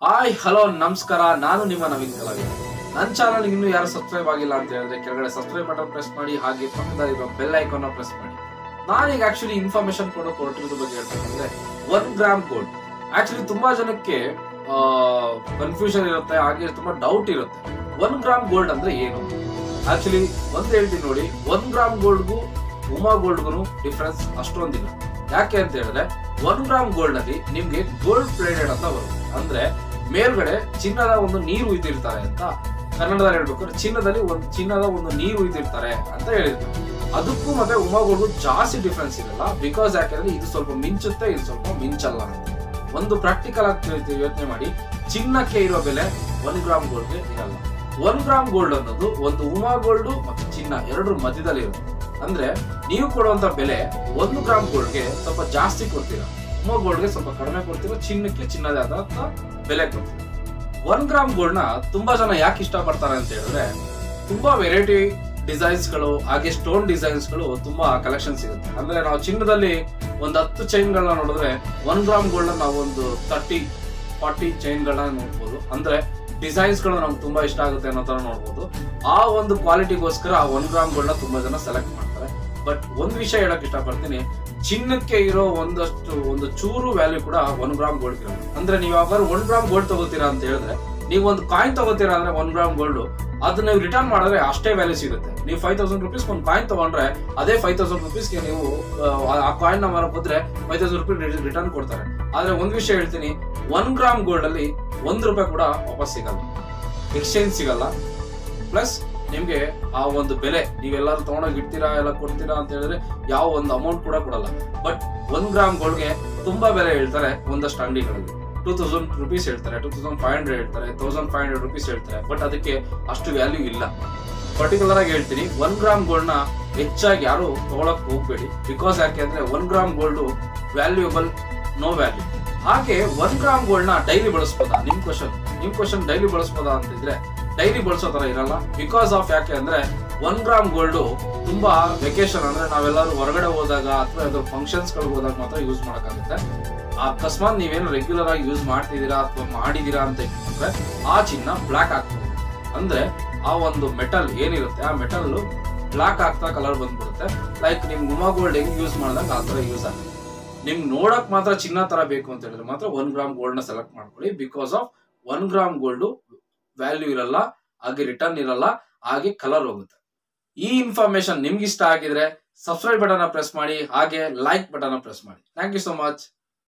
hi hello ನಮಸ್ಕಾರ ನಾನು ನಿಮ್ಮ ನವೀನ್ ಕಲಾವಿದ ನನ್ನ ಚಾನಲ್ ಇನ್ನೂ ಯಾರು ಸಬ್ಸ್ಕ್ರೈಬ್ ಆಗಿಲ್ಲ ಅಂತ ಹೇಳಿದ್ರೆ ಕೆಳಗಡೆ ಸಬ್ಸ್ಕ್ರೈಬ್ ಬಟನ್ ಪ್ರೆಸ್ ಮಾಡಿ ಹಾಗೆ ಪಕ್ಕದಲ್ಲಿರೋ ಬೆಲ್ ಐಕಾನ್ ಪ್ರೆಸ್ ಮಾಡಿ ನಾನೀಗ ಆಕ್ಚುಲಿ ಇನ್ಫಾರ್ಮೇಶನ್ ಕೊಡೋಕೆ ಹೊರಟಿರೋದ್ರ ಬಗ್ಗೆ ಹೇಳ್ಬೇಕಂದ್ರೆ ಒನ್ ಗ್ರಾಮ್ ಗೋಲ್ಡ್ ಆಕ್ಚುಲಿ ತುಂಬಾ ಜನಕ್ಕೆ ಕನ್ಫ್ಯೂಷನ್ ಇರುತ್ತೆ ಹಾಗೆ ತುಂಬಾ ಡೌಟ್ ಇರುತ್ತೆ ಒನ್ ಗ್ರಾಮ್ ಗೋಲ್ಡ್ ಅಂದ್ರೆ ಏನು ಆಕ್ಚುಲಿ ಒಂದ್ ಹೇಳ್ತೀನಿ ನೋಡಿ ಒನ್ ಗ್ರಾಮ್ ಗೋಲ್ಡ್ಗೂ ಉಮಾ ಗೋಲ್ಡ್ಗೂ ಡಿಫ್ರೆನ್ಸ್ ಅಷ್ಟೊಂದಿಲ್ಲ ಯಾಕೆ ಅಂತ ಹೇಳಿದ್ರೆ ಒನ್ ಗ್ರಾಮ್ ಗೋಲ್ಡ್ ಅಲ್ಲಿ ನಿಮ್ಗೆ ಗೋಲ್ಡ್ ಪ್ಲೇಟೆಡ್ ಅಂತ ಬರುತ್ತೆ ಅಂದ್ರೆ ಮೇಲ್ಗಡೆ ಚಿನ್ನದ ಒಂದು ನೀರು ಇದ್ದಿರ್ತಾರೆ ಅಂತ ಕನ್ನಡದಲ್ಲಿ ಹೇಳ್ಬೇಕಾದ್ರೆ ಚಿನ್ನದಲ್ಲಿ ಒಂದು ಚಿನ್ನದ ಒಂದು ನೀರು ಇದ್ದಿರ್ತಾರೆ ಅಂತ ಹೇಳಿರ್ತಾರೆ ಅದಕ್ಕೂ ಮತ್ತೆ ಉಮಾ ಗೋಲ್ಡ್ಗೂ ಜಾಸ್ತಿ ಡಿಫ್ರೆನ್ಸ್ ಇರಲ್ಲ ಬಿಕಾಸ್ ಯಾಕಂದ್ರೆ ಇದು ಸ್ವಲ್ಪ ಮಿಂಚುತ್ತೆ ಇದು ಸ್ವಲ್ಪ ಮಿಂಚಲ್ಲ ಅಂತ ಒಂದು ಪ್ರಾಕ್ಟಿಕಲ್ ಆಗಿ ಯೋಚನೆ ಮಾಡಿ ಚಿನ್ನಕ್ಕೆ ಇರೋ ಬೆಲೆ ಒನ್ ಗ್ರಾಮ್ ಗೋಲ್ಡ್ಗೆ ಇರಲ್ಲ ಒನ್ ಗ್ರಾಮ್ ಗೋಲ್ಡ್ ಅನ್ನೋದು ಒಂದು ಉಮಾ ಗೋಲ್ಡ್ ಮತ್ತು ಚಿನ್ನ ಎರಡರ ಮಧ್ಯದಲ್ಲಿ ಇರುತ್ತೆ ಅಂದ್ರೆ ನೀವು ಕೊಡುವಂತ ಬೆಲೆ ಒಂದು ಗ್ರಾಮ್ ಗೋಲ್ಡ್ಗೆ ಸ್ವಲ್ಪ ಜಾಸ್ತಿ ಕೊಡ್ತೀರಾ ಉಮಾ ಗೋಲ್ಡ್ಗೆ ಸ್ವಲ್ಪ ಕಡಿಮೆ ಕೊಡ್ತೀರಾ ಚಿನ್ನಕ್ಕೆ ಚಿನ್ನದ ಆದಂತ ಬೆಲೆ ಕೊಡ್ತೀರಾ ಒನ್ ಗ್ರಾಮ್ ಗೋಲ್ಡ್ ನ ತುಂಬಾ ಜನ ಯಾಕೆ ಇಷ್ಟಪಡ್ತಾರೆ ಅಂತ ಹೇಳಿದ್ರೆ ತುಂಬಾ ವೆರೈಟಿ ಡಿಸೈನ್ಸ್ ಗಳು ಹಾಗೆ ಸ್ಟೋನ್ ಡಿಸೈನ್ಸ್ ಗಳು ತುಂಬಾ ಕಲೆಕ್ಷನ್ ಸಿಗುತ್ತೆ ಅಂದ್ರೆ ನಾವು ಚಿನ್ನದಲ್ಲಿ ಒಂದು ಹತ್ತು ಚೈನ್ ಗಳನ್ನ ನೋಡಿದ್ರೆ ಒನ್ ಗ್ರಾಮ್ ಗೋಲ್ಡ್ ನಾವು ಒಂದು ತರ್ಟಿ ಫಾರ್ಟಿ ಚೈನ್ ಗಳನ್ನ ನೋಡ್ಬೋದು ಅಂದ್ರೆ ಡಿಸೈನ್ಸ್ ಗಳು ನಮ್ಗೆ ತುಂಬಾ ಇಷ್ಟ ಆಗುತ್ತೆ ಅನ್ನೋ ತರ ನೋಡ್ಬೋದು ಆ ಒಂದು ಕ್ವಾಲಿಟಿಗೋಸ್ಕರ ಒನ್ ಗ್ರಾಮ್ ಗೋಲ್ಡ್ ನ ತುಂಬಾ ಜನ ಸೆಲೆಕ್ಟ್ ಮಾಡ್ತಾರೆ ಬಟ್ ಒಂದ್ ವಿಷಯ ಹೇಳಕ್ ಇಷ್ಟಪಡ್ತೀನಿ ಚಿನ್ನಕ್ಕೆ ಇರೋ ಒಂದಷ್ಟು ಒಂದು ಚೂರು ವ್ಯಾಲ್ಯೂ ಕೂಡ ಒನ್ ಗ್ರಾಮ್ ಗೋಲ್ಡ್ ಇರೋದು ಅಂದ್ರೆ ನೀವು ಯಾವಾಗಾದ್ರು ಒನ್ ಗ್ರಾಮ್ ಗೋಲ್ಡ್ ತಗೋತೀರಾ ಅಂತ ಹೇಳಿದ್ರೆ ನೀವು ಒಂದು ಕಾಯಿನ್ ತಗೋತೀರಾ ಅಂದ್ರೆ ಒನ್ ಗ್ರಾಮ್ ಗೋಲ್ಡ್ ಅದನ್ನ ನೀವು ರಿಟರ್ನ್ ಮಾಡಿದ್ರೆ ಅಷ್ಟೇ ವ್ಯಾಲ್ಯೂ ಸಿಗುತ್ತೆ ನೀವು ಫೈವ್ ತೌಸಂಡ್ ರುಪೀಸ್ ಒಂದು ಕಾಯಿನ್ ತಗೊಂಡ್ರೆ ಅದೇ ಫೈವ್ ತೌಸಂಡ್ ರುಪೀಸ್ಗೆ ನೀವು ಆ, ಆ ಕಾಯಿನ್ ನ ಮಾರಕ್ ಹೋದ್ರೆ ಫೈವ್ ತೌಸಂಡ್ ರುಪೀಸ್ ರಿಟರ್ನ್ ಕೊಡ್ತಾರೆ ಆದ್ರೆ ಒಂದ್ ವಿಷಯ ಹೇಳ್ತೀನಿ ಒನ್ ಗ್ರಾಮ್ ಗೋಲ್ಡ್ ಅಲ್ಲಿ ಒಂದ್ ರೂಪಾಯಿ ಕೂಡ ವಾಪಸ್ ಸಿಗಲ್ಲ ಎಕ್ಸ್ಚೇಂಜ್ ಸಿಗಲ್ಲ ಪ್ಲಸ್ ನಿಮ್ಗೆ ಆ ಒಂದು ಬೆಲೆ ನೀವೆಲ್ಲರೂ ತಗೊಂಡೋಗಿ ಇಡ್ತೀರಾ ಎಲ್ಲ ಕೊಡ್ತೀರಾ ಅಂತ ಹೇಳಿದ್ರೆ ಯಾವ ಒಂದು ಅಮೌಂಟ್ ಕೂಡ ಕೊಡಲ್ಲ ಬಟ್ ಒಂದ್ ಗ್ರಾಮ್ ಗೋಲ್ಡ್ಗೆ ತುಂಬಾ ಬೆಲೆ ಹೇಳ್ತಾರೆ ಒಂದಷ್ಟು ಅಂಗಡಿಗಳಲ್ಲಿ ಟೂ ತೌಸಂಡ್ ರುಪೀಸ್ ಹೇಳ್ತಾರೆ ಟೂ ತೌಸಂಡ್ ಫೈವ್ ಹಂಡ್ರೆಡ್ ಹೇಳ್ತಾರೆ ತೌಸಂಡ್ ಫೈವ್ ಹಂಡ್ರೆಡ್ ರುಪೀಸ್ ಹೇಳ್ತಾರೆ ಬಟ್ ಅದಕ್ಕೆ ಅಷ್ಟು ವ್ಯಾಲ್ಯೂ ಇಲ್ಲ ಪರ್ಟಿಕ್ಯುಲರ್ ಆಗಿ ಹೇಳ್ತೀನಿ ಒನ್ ಗ್ರಾಮ್ ಗೋಲ್ಡ್ ನ ಹೆಚ್ಚಾಗಿ ಯಾರು ತಗೊಳಕ್ ಹೋಗ್ಬೇಡಿ ಬಿಕಾಸ್ ಯಾಕೆ ಅಂದ್ರೆ one gram gold valuable no value ಹಾಗೆ ಒನ್ ಗ್ರಾಮ್ ಗೋಲ್ಡ್ ನ ಡೈಲಿ ಬಳಸ್ಬೋದಾ ನಿಮ್ ಕ್ವಶನ್ ನಿಮ್ ಕ್ವಶನ್ ಡೈಲಿ ಬಳಸ್ಬೋದಾ ಅಂತಿದ್ರೆ ಡೈಲಿ ಬಳಸೋ ತರ ಇರಲ್ಲ ಬಿಕಾಸ್ ಆಫ್ ಯಾಕೆ ಅಂದ್ರೆ ಒನ್ ಗ್ರಾಮ್ ಗೋಲ್ಡ್ ತುಂಬಾ ವೆಕೇಶನ್ ಅಂದ್ರೆ ನಾವೆಲ್ಲರೂ ಹೊರಗಡೆ ಹೋದಾಗ ಅಥವಾ ಯಾವ್ದಾದ್ರು ಫಂಕ್ಷನ್ಸ್ ಗಳಿಗೆ ಹೋದಾಗ ಮಾತ್ರ ಯೂಸ್ ಮಾಡಕ್ಕಾಗುತ್ತೆ ಅಕಸ್ಮಾತ್ ನೀವೇನು ರೆಗ್ಯುಲರ್ ಆಗಿ ಯೂಸ್ ಮಾಡ್ತಿದ್ದೀರಾ ಅಥವಾ ಮಾಡಿದೀರಾ ಅಂತ ಇಟ್ಕೊಂಡ್ರೆ ಆ ಚಿನ್ನ ಬ್ಲಾಕ್ ಆಗ್ತದೆ ಅಂದ್ರೆ ಆ ಒಂದು ಮೆಟಲ್ ಏನಿರುತ್ತೆ ಆ ಮೆಟಲ್ ಬ್ಲಾಕ್ ಆಗ್ತಾ ಕಲರ್ ಬಂದ್ಬಿಡುತ್ತೆ ಲೈಕ್ ನಿಮ್ ಗುಮಾ ಗೋಲ್ಡ್ ಹೆಂಗ್ ಯೂಸ್ ಮಾಡಿದಾಗ ಆ ತರ ಯೂಸ್ ಆಗುತ್ತೆ ನಿಮ್ಗೆ ನೋಡಕ್ ಮಾತ್ರ ಚಿನ್ನ ತರ ಬೇಕು ಅಂತ ಹೇಳಿದ್ರೆ ಮಾತ್ರ ಒನ್ ಗ್ರಾಮ್ ಗೋಲ್ಡ್ ನ ಸೆಲೆಕ್ಟ್ ಮಾಡ್ಕೊಳ್ಳಿ because of one gram gold value ಇರಲ್ಲ ಹಾಗೆ ರಿಟರ್ನ್ ಇರಲ್ಲ ಹಾಗೆ ಕಲರ್ ಹೋಗುತ್ತೆ ಈ ಇನ್ಫಾರ್ಮೇಶನ್ ನಿಮ್ಗೆ ಇಷ್ಟ ಆಗಿದ್ರೆ ಸಬ್ಸ್ಕ್ರೈಬ್ ಬಟನ್ ಪ್ರೆಸ್ ಮಾಡಿ ಹಾಗೆ ಲೈಕ್ ಬಟನ್ ಪ್ರೆಸ್ ಮಾಡಿ ಥ್ಯಾಂಕ್ ಯು ಸೋ ಮಚ್